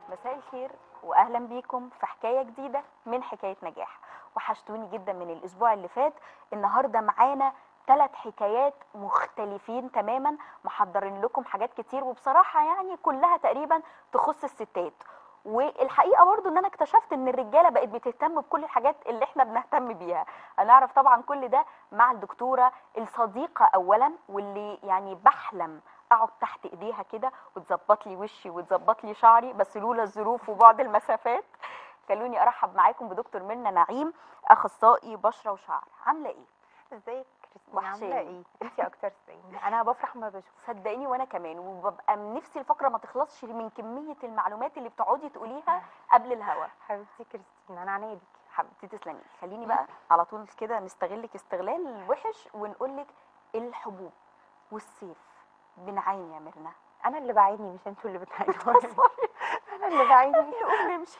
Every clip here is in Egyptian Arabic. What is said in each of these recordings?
مساء الخير واهلا بيكم في حكايه جديده من حكايه نجاح وحشتوني جدا من الاسبوع اللي فات النهارده معانا ثلاث حكايات مختلفين تماما محضرين لكم حاجات كتير وبصراحه يعني كلها تقريبا تخص الستات والحقيقه برضو ان انا اكتشفت ان الرجاله بقت بتهتم بكل الحاجات اللي احنا بنهتم بيها هنعرف طبعا كل ده مع الدكتوره الصديقه اولا واللي يعني بحلم اقعد تحت ايديها كده وتظبط لي وشي وتظبط لي شعري بس لولا الظروف وبعد المسافات خلوني ارحب معاكم بدكتور منى نعيم اخصائي بشره وشعر عامله ايه ازيك كريستين وحشاني. عامله ايه انت اكتر صدقيني انا بفرح ما بشوف صدقيني وانا كمان وببقى من نفسي الفقره ما تخلصش من كميه المعلومات اللي بتقعدي تقوليها قبل الهوا حبيبتي كريستين انا عناية بيكي حبيبتي تسلمي خليني بقى على طول كده نستغلك استغلال وحش ونقول لك الحبوب والسيف بنعاني يا ميرنا انا اللي بعاني مش انتوا اللي بتعانوا انا اللي بعاني نقول نمشي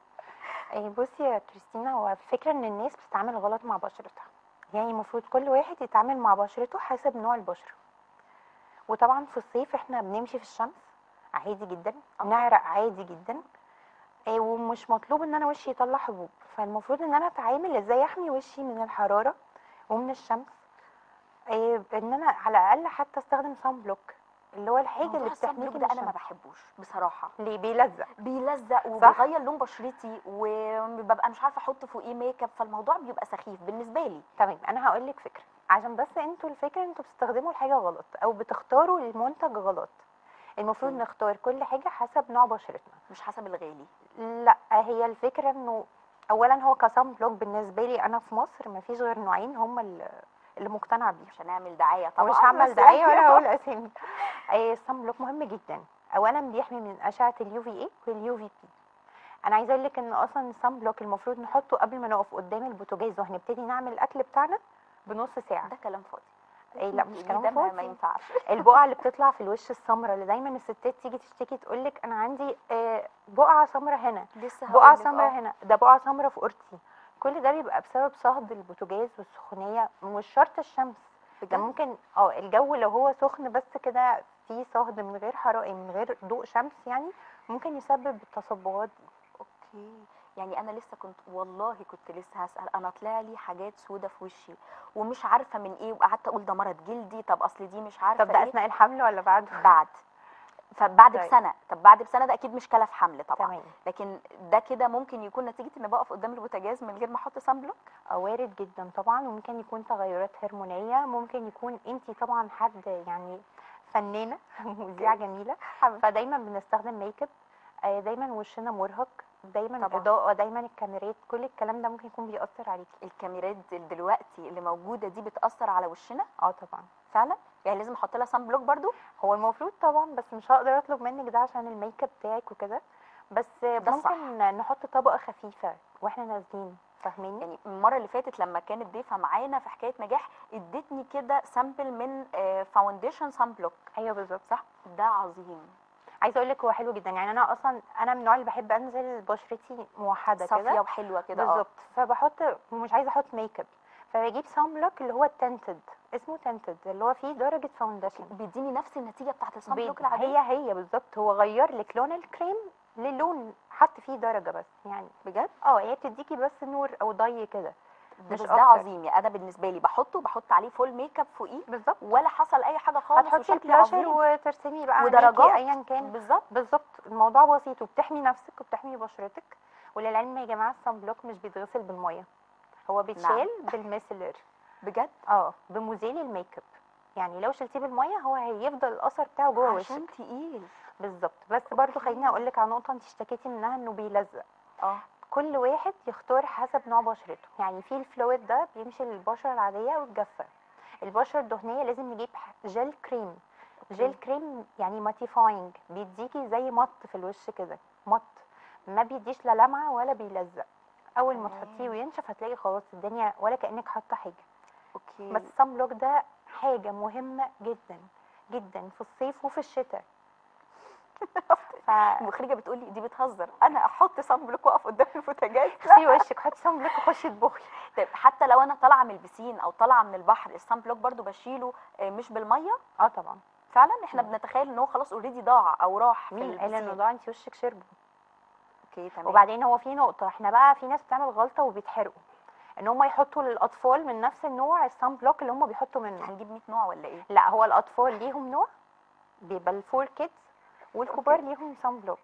ايه بصي يا كريستينا هو الفكره ان الناس بتتعامل غلط مع بشرتها يعني المفروض كل واحد يتعامل مع بشرته حسب نوع البشره وطبعا في الصيف احنا بنمشي في الشمس عادي جدا نعرق عادي جدا إيه ومش مطلوب ان انا وشي يطلع حبوب فالمفروض ان انا اتعامل ازاي احمي وشي من الحراره ومن الشمس إيه ان انا على الاقل حتى استخدم صن بلوك اللي هو الحاجه موضوع اللي الصن بتحميكي بلوك من ده انا ما الشمس. بحبوش بصراحه ليه بيلزق بيلزق وبيغير لون بشرتي وببقى مش عارفه احط فوقيه ميك اب فالموضوع بيبقى سخيف بالنسبه لي تمام انا هقول لك فكره عشان بس انتوا الفكره انتوا بتستخدموا الحاجه غلط او بتختاروا المنتج غلط المفروض مم. نختار كل حاجه حسب نوع بشرتنا مش حسب الغالي لا هي الفكره انه اولا هو كصن بلوك بالنسبه لي انا في مصر ما فيش غير نوعين هم اللي اللي مقتنعه بيهم مش هنعمل دعايه طبعا مش هعمل بس دعايه يعني ولا هقول اسامي آه، الصن بلوك مهم جدا اولا بيحمي من اشعه اليو في اي واليو في بي انا عايزه اقول لك ان اصلا الصن بلوك المفروض نحطه قبل ما نقف قدام البوتاجاز وهنبتدي نعمل الاكل بتاعنا بنص ساعه ده كلام فاضي إيه لا مش دي كلام ده ما- ما فاضي ينفعش البقعه اللي بتطلع في الوش السمراء اللي دايما الستات تيجي تشتكي تقول لك انا عندي آه، بقعه سمراء هنا لسه بقعه هقولك، سمراء آه. هنا ده بقعه سمراء في قرطي كل ده بيبقى بسبب صهد البوتاجاز والسخونيه مش شرط الشمس ده بجد؟ ممكن اه الجو لو هو سخن بس كده فيه صهد من غير حراره من غير ضوء شمس يعني ممكن يسبب التصبغات دي اوكي يعني انا لسه كنت والله كنت لسه هسال انا طلع لي حاجات سودة في وشي ومش عارفه من ايه وقعدت اقول ده مرض جلدي طب اصل دي مش عارفه طب ده ايه اثناء الحمل ولا بعد بعد فبعد طيب. بسنه طب بعد بسنه ده اكيد مش كلف حمل طبعا تمام لكن ده كده ممكن يكون نتيجه ان بقف قدام البوتاجاز من غير ما احط سان بلوك آه، وارد جدا طبعا وممكن يكون تغيرات هرمونيه ممكن يكون انت طبعا حد يعني فنانه مذيعه جميله فدايما بنستخدم ميك اب آه، دايما وشنا مرهق دايما طبعا. الاضاءه دايما الكاميرات كل الكلام ده ممكن يكون بيأثر عليكي الكاميرات دلوقتي اللي موجوده دي بتاثر على وشنا اه طبعا فعلا يعني لازم احط لها سان بلوك برضو هو المفروض طبعا بس مش هقدر اطلب منك ده عشان الميك اب بتاعك وكده بس ده الصح. ممكن نحط طبقه خفيفه واحنا نازلين فاهميني يعني المره اللي فاتت لما كانت ضيفه معانا في حكايه نجاح ادتني كده سامبل من فاونديشن سان بلوك ايوه بالظبط صح ده عظيم عايزه اقول لك هو حلو جدا يعني انا اصلا انا من النوع اللي بحب انزل بشرتي موحده صافيه كده وحلوه كده اه بالظبط فبحط ومش عايزه احط ميك اب فبجيب صن بلوك اللي هو التنتد اسمه تنتد اللي هو فيه درجه فاونديشن بيديني نفس النتيجه بتاعت السان بلوك بيض. العاديه هي هي بالظبط هو غير لك لون الكريم للون حط فيه درجه بس يعني بجد اه هي بتديكي بس نور او ضي كده ده مش بس ده أكتر. عظيم يعني انا بالنسبه لي بحطه بحط عليه فول ميك اب فوقيه بالظبط ولا حصل اي حاجه خالص هتحطي وشكلي البلاشر عظيم وترسمي بقى ودرجات. ودرجات ايا كان بالظبط بالظبط الموضوع بسيط وبتحمي نفسك وبتحمي بشرتك وللعلم يا جماعه الصن بلوك مش بيتغسل بالميه هو بيتشال بالميسلر بجد اه بمزيل الميك اب يعني لو شلتيه بالميه هو هيفضل الاثر بتاعه جوه وشك عشان تقيل بالظبط بس برضو خليني اقول لك على نقطه انت اشتكيتي منها انه بيلزق اه كل واحد يختار حسب نوع بشرته يعني في الفلويد ده بيمشي للبشره العاديه والجافه البشره الدهنيه لازم نجيب ح- جل كريم جل كريم يعني ماتيفاينج بيديكي زي مط في الوش كده مط ما بيديش لا لمعه ولا بيلزق اول ما تمام. تحطيه وينشف هتلاقي خلاص الدنيا ولا كانك حاطه حاجه اوكي بس الصن بلوك ده حاجه مهمه جدا جدا في الصيف وفي الشتاء ف المخرجه بتقول لي دي بتهزر انا احط صن بلوك واقف قدام البوتاجاز في وشك حطي صن بلوك وخشي اطبخي طيب حتى لو انا طالعه من البسين او طالعه من البحر الصن بلوك برضو بشيله آه، مش بالميه اه طبعا فعلا احنا مم. بنتخيل ان هو خلاص اوريدي ضاع او راح في مين قال انه البسين ضاع انت وشك شربه اوكي تمام وبعدين هو في نقطه احنا بقى في ناس بتعمل غلطه وبيتحرقوا ان هم يحطوا للاطفال من نفس النوع السان بلوك اللي هم بيحطوا منه هنجيب 100 نوع ولا ايه لا هو الاطفال ليهم نوع بيبقى الفور كيدز والكبار أوكي. ليهم سان بلوك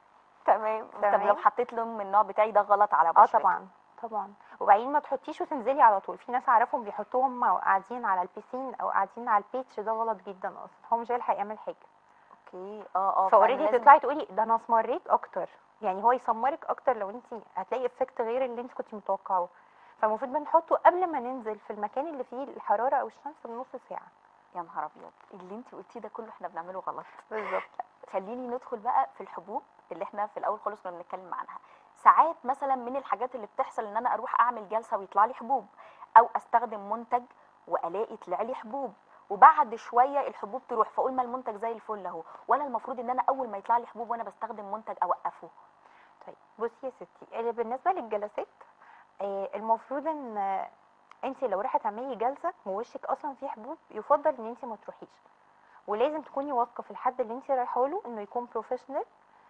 تمام طب تمام. لو حطيت لهم من النوع بتاعي ده غلط على اه بشرتي طبعا طبعا وبعدين ما تحطيش وتنزلي على طول في ناس اعرفهم بيحطوهم وهم قاعدين على البيسين او قاعدين على البيتش ده غلط جدا اصلا هو مش هيلحق يعمل حاجه اوكي اه اه فاوريدي فأنا لازم- تطلعي تقولي ده انا اسمريت اكتر يعني هو يسمرك اكتر لو انت هتلاقي افكت غير اللي انت كنت متوقعه فالمفروض بنحطه قبل ما ننزل في المكان اللي فيه الحراره او الشمس بنص ساعه يا نهار ابيض اللي انت قلتيه ده كله احنا بنعمله غلط بالظبط خليني ندخل بقى في الحبوب اللي احنا في الاول خالص كنا بنتكلم عنها ساعات مثلا من الحاجات اللي بتحصل ان انا اروح اعمل جلسه ويطلع لي حبوب او استخدم منتج والاقي طلع لي حبوب وبعد شويه الحبوب تروح فاقول ما المنتج زي الفل اهو ولا المفروض ان انا اول ما يطلع لي حبوب وانا بستخدم منتج اوقفه طيب بصي يا ستي اللي بالنسبه للجلسات آه، المفروض ان آه، انت لو رايحه تعملي جلسه ووشك اصلا فيه حبوب يفضل ان انت ما تروحيش ولازم تكوني واثقه في الحد اللي انت رايحه له انه يكون بروفيشنال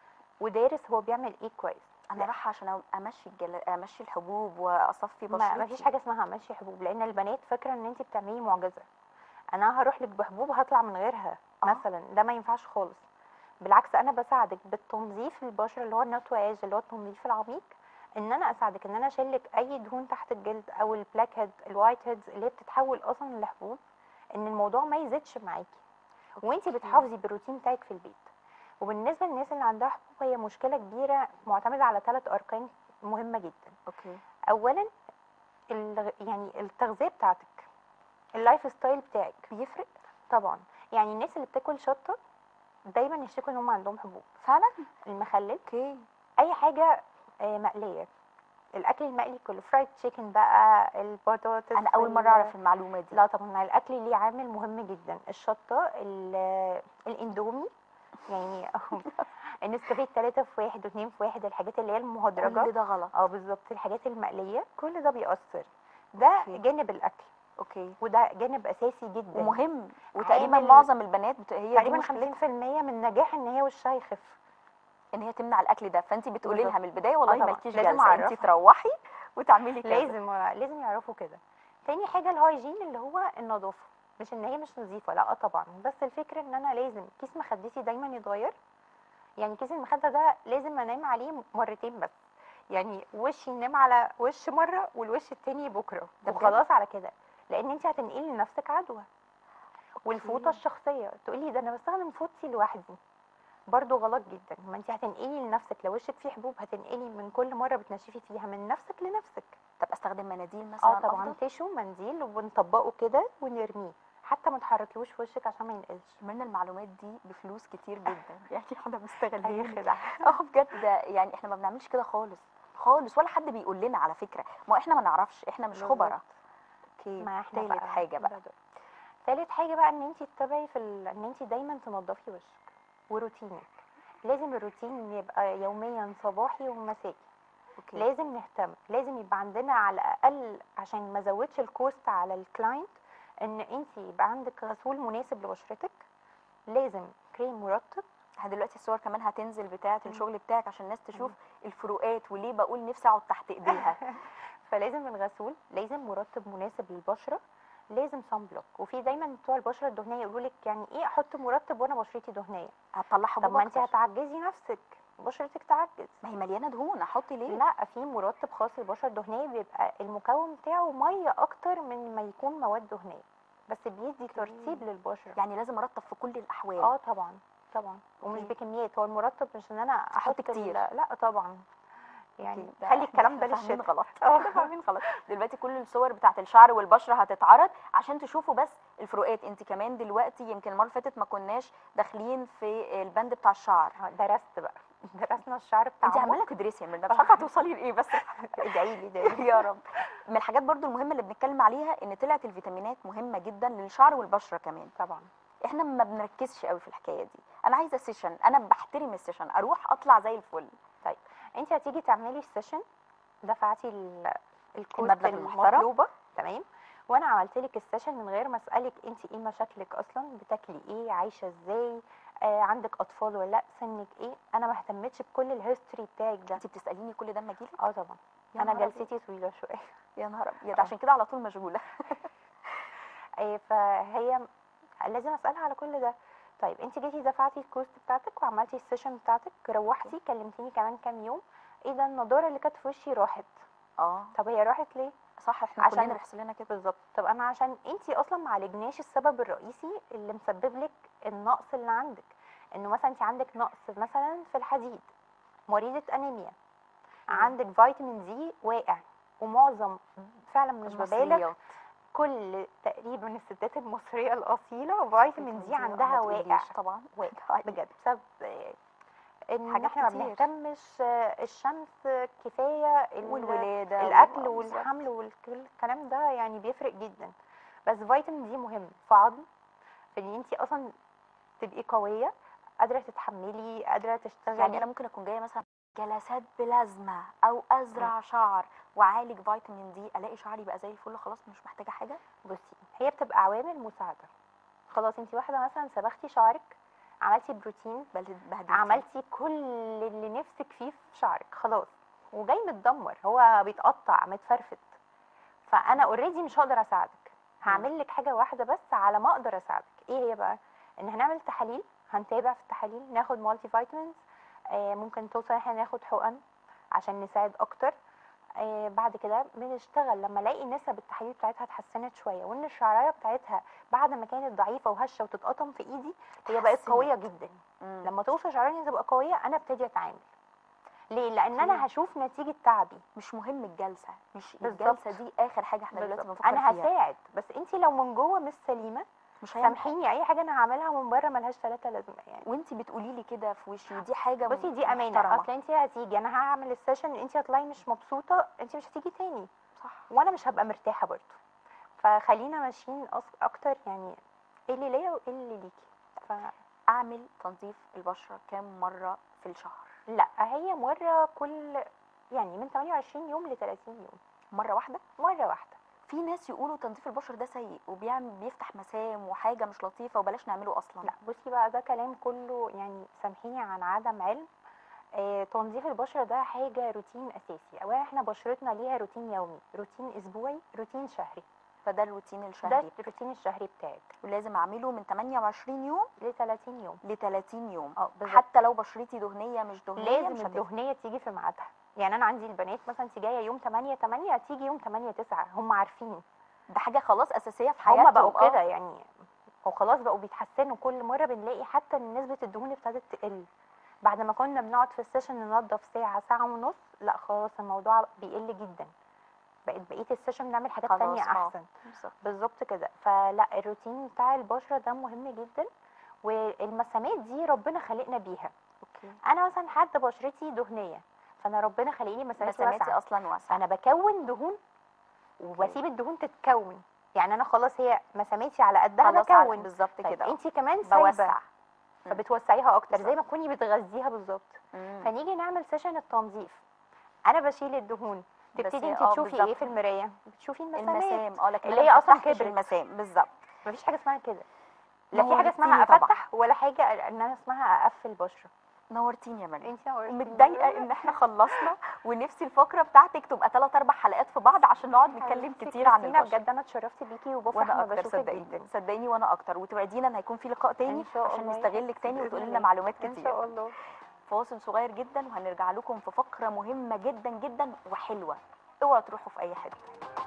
ودارس هو بيعمل ايه كويس انا لا. رايحه عشان امشي الجل... امشي الحبوب واصفي ما بشرتي ما فيش حاجه اسمها ماشي حبوب لان البنات فاكره ان انت بتعملي معجزه انا هروح لك بحبوب هطلع من غيرها آه. مثلا ده ما ينفعش خالص بالعكس انا بساعدك بالتنظيف البشره اللي هو النتواج اللي هو التنظيف العميق ان انا اساعدك ان انا اشيل لك اي دهون تحت الجلد او البلاك هيد الوايت هيدز اللي هي بتتحول اصلا لحبوب ان الموضوع ما يزيدش معاكي وانت أوكي. بتحافظي بالروتين بتاعك في البيت وبالنسبه للناس اللي عندها حبوب هي مشكله كبيره معتمده على ثلاث اركان مهمه جدا اوكي اولا الغ- يعني التغذيه بتاعتك اللايف ستايل بتاعك بيفرق طبعا يعني الناس اللي بتاكل شطه دايما يشتكوا ان هم عندهم حبوب فعلا المخلل اوكي اي حاجه آه، مقليه الاكل المقلي كله فرايد تشيكن بقى البطاطس انا اول مره ال- اعرف المعلومه دي لا طبعا الاكل ليه عامل مهم جدا الشطه ال- الاندومي يعني النسكافيه التلاتة في واحد واتنين في واحد الحاجات اللي هي المهدرجه كل ده غلط اه بالظبط الحاجات المقليه كل ده بيأثر ده أوكي. جانب الاكل اوكي وده جانب اساسي جدا ومهم وتقريبا عامل- معظم البنات بت... هي دي تقريبا مشكلتها 50% من نجاح ان هي وشها يخف ان هي تمنع الاكل ده فانت بتقولي بالظبط. لها من البدايه والله طبعا. مالكيش لازم جلسه انت أعرفها. تروحي وتعملي كذا لازم لازم يعرفوا كده تاني حاجه الهايجين اللي هو النظافه مش ان هي مش نظيفه لا طبعا بس الفكره ان انا لازم كيس مخدتي دايما يتغير يعني كيس المخده ده لازم انام عليه مرتين بس يعني وشي ينام على وش مره والوش التاني بكره ده بجد؟ وخلاص على كده لان انت هتنقلي لنفسك عدوى والفوطه أوكي. الشخصيه تقولي ده انا بستخدم فوطتي لوحدي برضو غلط جدا ما انت هتنقلي لنفسك لو وشك فيه حبوب هتنقلي من كل مره بتنشفي فيها من نفسك لنفسك طب استخدم مناديل مثلا اه طبعا أفضل؟ تيشو منديل وبنطبقه كده ونرميه حتى ما تحركيهوش في وشك عشان ما ينقلش عملنا المعلومات دي بفلوس كتير جدا يعني احنا اي مستغلين خدعه اه بجد ده يعني احنا ما بنعملش كده خالص خالص ولا حد بيقول لنا على فكره ما احنا ما نعرفش احنا مش بالظبط. خبراء اوكي ما احنا تالت حاجه بقى ده- تالت حاجه بقى ان انت تتبعي في ال... ان انت دايما تنضفي وشك وروتينك لازم الروتين يبقى يوميا صباحي ومسائي اوكي لازم نهتم لازم يبقى عندنا على الاقل عشان ما ازودش الكوست على الكلاينت ان انت يبقى عندك غسول مناسب لبشرتك لازم كريم مرطب احنا دلوقتي الصور كمان هتنزل بتاعه مم. الشغل بتاعك عشان الناس تشوف الفروقات وليه بقول نفسي اقعد تحت ايديها فلازم الغسول لازم مرطب مناسب للبشره لازم صن بلوك وفي دايما بتوع البشره الدهنيه يقولوا لك يعني ايه احط مرطب وانا بشرتي دهنيه هتطلع حبوب طب ما انت أكتر. هتعجزي نفسك بشرتك تعجز ما هي مليانه دهون احط ليه لا في مرطب خاص للبشره الدهنيه بيبقى المكون بتاعه ميه اكتر من ما يكون مواد دهنيه بس بيدي ترطيب للبشره يعني لازم ارطب في كل الاحوال اه طبعا طبعا ومش أوكي. بكميات هو المرطب مش ان انا احط كتير. ال- لا طبعا يعني أوكي، ده خلي إحنا الكلام ده فاهمين للشتاء غلط اه. إحنا فاهمين غلط دلوقتي كل الصور بتاعت الشعر والبشره هتتعرض عشان تشوفوا بس الفروقات انت كمان دلوقتي يمكن المره اللي فاتت ما كناش داخلين في البند بتاع الشعر اه، درست بقى درسنا الشعر بتاع انت عماله تدرسي يا ميرنا مش عارفه هتوصلي لايه بس ادعي لي ادعي يا رب من الحاجات برضو المهمه اللي بنتكلم عليها ان طلعت الفيتامينات مهمه جدا للشعر والبشره كمان طبعا احنا ما بنركزش قوي في الحكايه دي انا عايزه سيشن انا بحترم السيشن اروح اطلع زي الفل انت هتيجي تعملي السيشن دفعتي ال- الكوست المبلغ المحترم. المطلوبه تمام وانا عملت لك السيشن من غير ما اسالك انت ايه مشاكلك اصلا بتاكلي ايه عايشه ازاي آه عندك اطفال ولا لا سنك ايه انا ما اهتمتش بكل الهيستوري بتاعك ده انت بتساليني كل ده اما اجيلك اه طبعا يا انا نهار أبيض. جلستي طويله شويه يا نهار ابيض آه. عشان كده على طول مشغوله آه فهي لازم اسالها على كل ده طيب انت جيتي دفعتي الكوست بتاعتك وعملتي السيشن بتاعتك روحتي كلمتيني كمان كام يوم ايه ده النضاره اللي كانت في وشي راحت اه طب هي راحت ليه صح احنا عشان- كلنا بيحصل لنا كده بالظبط طب انا عشان انت اصلا ما عالجناش السبب الرئيسي اللي مسبب لك النقص اللي عندك انه مثلا انت عندك نقص مثلا في الحديد مريضه انيميا مم. عندك فيتامين دي واقع ومعظم فعلا مش ببالغ المصريات. كل تقريبا الستات المصريه الاصيله فيتامين دي آه، عندها ما واقع تقوليش طبعا واقع بجد بسبب آه، ان حاجات احنا ما كتير. بنهتمش آه، الشمس كفايه ال- والولاده الاكل وال- بالظبط. والحمل والكلام ده يعني بيفرق جدا بس فيتامين دي مهم في عظم في ان انت اصلا تبقي قويه قادره تتحملي قادره تشتغلي يعني انا ممكن اكون جايه مثلا جلسات بلازما او ازرع شعر واعالج فيتامين دي الاقي شعري بقى زي الفل خلاص مش محتاجه حاجه بصي هي بتبقى عوامل مساعده خلاص انت واحده مثلا صبغتي شعرك عملتي بروتين بل بهدلتي. عملتي كل اللي نفسك فيه في شعرك خلاص وجاي متدمر هو بيتقطع متفرفت فانا اوريدي مش هقدر اساعدك هعمل لك حاجه واحده بس على ما اقدر اساعدك ايه هي بقى ان هنعمل تحاليل هنتابع في التحاليل ناخد مالتي فيتامينز آه ممكن توصل احنا ناخد حقن عشان نساعد اكتر آه بعد كده بنشتغل لما الاقي نسب التحاليل بتاعتها اتحسنت شويه وان الشعرايه بتاعتها بعد ما كانت ضعيفه وهشه وتتقطم في ايدي هي بقت اتحسنت. قويه جدا مم. لما توصل شعراني تبقى قويه انا ابتدي اتعامل ليه لان أوكي. انا هشوف نتيجه تعبي مش مهم الجلسه مش بالظبط. الجلسه دي اخر حاجه احنا دلوقتي بالظبط. بنفكر انا فيها هساعد بس انت لو من جوه مش سليمه مش هيعمل سامحيني اي حاجه انا هعملها من بره ملهاش ثلاثه لازمه يعني وانت بتقولي لي كده في وشي ودي حاجه بصي دي محترمة. امانه اصل انت هتيجي انا هعمل السيشن انت هتطلعي مش مبسوطه انت مش هتيجي تاني صح وانا مش هبقى مرتاحه برضه فخلينا ماشيين أص- اكتر يعني ايه اللي ليا وايه اللي ليكي ف... اعمل تنظيف البشره كام مره في الشهر لا هي مره كل يعني من 28 يوم ل 30 يوم مره واحده مره واحده في ناس يقولوا تنظيف البشره ده سيء وبيعمل بيفتح مسام وحاجه مش لطيفه وبلاش نعمله اصلا لا بصي بقى ده كلام كله يعني سامحيني عن عدم علم آه تنظيف البشره ده حاجه روتين اساسي اولا احنا بشرتنا ليها روتين يومي روتين اسبوعي روتين شهري فده الروتين ده الشهري الروتين الشهري بتاعك ولازم اعمله من 28 يوم ل 30 يوم ل 30 يوم اه بالظبط حتى لو بشرتي دهنيه مش دهنيه مش لازم هتفرق. الدهنيه تيجي في ميعادها يعني انا عندي البنات مثلا انت جايه يوم 8 8 تيجي يوم 8 9 هم عارفين ده حاجه خلاص اساسيه في حياتهم هم بقوا آه. كده يعني وخلاص بقوا بيتحسنوا كل مره بنلاقي حتى ان نسبه الدهون ابتدت تقل بعد ما كنا بنقعد في السيشن ننضف ساعه ساعه ونص لا خلاص الموضوع بيقل جدا بقت بقيه السيشن بنعمل حاجات خلاص، تانية آه. احسن بالظبط بالظبط كده فلا الروتين بتاع البشره ده مهم جدا والمسامات دي ربنا خلقنا بيها اوكي انا مثلا حد بشرتي دهنيه فانا ربنا خلقني مسامات مساماتي واسعه اصلا واسعه انا بكون دهون وبسيب الدهون تتكون يعني انا خلاص هي مساماتي على قدها خلاص عارف بكون بالظبط طيب كده انت كمان سايبه بوسع مم. فبتوسعيها اكتر زي بالظبط. ما تكوني بتغذيها بالظبط مم. فنيجي نعمل سيشن التنظيف انا بشيل الدهون بس تبتدي هي- انت آه، تشوفي بالظبط. ايه في المرايه بتشوفي المسامات المسام اه لكن اللي أنا هي ما أصلاً بفتحش كبرت. المسام بالظبط مفيش حاجه اسمها كده لا في حاجه نورتيني اسمها طبعاً. افتح ولا حاجه ان انا اسمها اقفل بشره نورتيني يا مريم انت نورتيني. متضايقه ان احنا خلصنا ونفسي الفقره بتاعتك تبقى ثلاث اربع حلقات في بعض عشان نقعد نتكلم حبيبتي كتير عن كريستينا، البشره بجد انا اتشرفت بيكي وبفرح وانا لما اكتر بشوفك صدقيني جدا صدقيني وانا اكتر وتوعدينا ان هيكون في لقاء تاني إن شاء عشان الله يا نستغلك حبيبتي، تاني بإذن وتقولي لنا الله. معلومات ان كتير شاء الله فاصل صغير جدا وهنرجع لكم في فقره مهمه جدا جدا وحلوه اوعوا تروحوا في اي حته